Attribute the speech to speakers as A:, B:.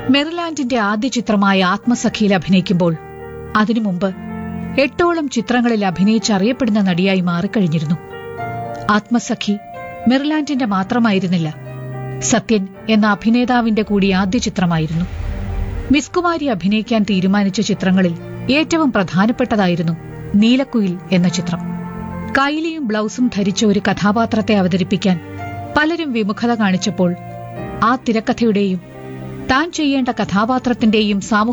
A: മെറിലാൻഡിന്റെ ആദ്യ ചിത്രമായ ആത്മസഖിയിൽ അഭിനയിക്കുമ്പോൾ അതിനു മുമ്പ് എട്ടോളം ചിത്രങ്ങളിൽ അഭിനയിച്ചറിയപ്പെടുന്ന നടിയായി മാറിക്കഴിഞ്ഞിരുന്നു ആത്മസഖി മെറിലാൻഡിന്റെ മാത്രമായിരുന്നില്ല സത്യൻ എന്ന അഭിനേതാവിന്റെ കൂടി ആദ്യ ചിത്രമായിരുന്നു മിസ് കുമാരി അഭിനയിക്കാൻ തീരുമാനിച്ച ചിത്രങ്ങളിൽ ഏറ്റവും പ്രധാനപ്പെട്ടതായിരുന്നു നീലക്കുയിൽ എന്ന ചിത്രം കൈലിയും ബ്ലൗസും ധരിച്ച ഒരു കഥാപാത്രത്തെ അവതരിപ്പിക്കാൻ പലരും വിമുഖത കാണിച്ചപ്പോൾ ആ തിരക്കഥയുടെയും താൻ ചെയ്യേണ്ട കഥാപാത്രത്തിന്റെയും സാമൂഹ്യ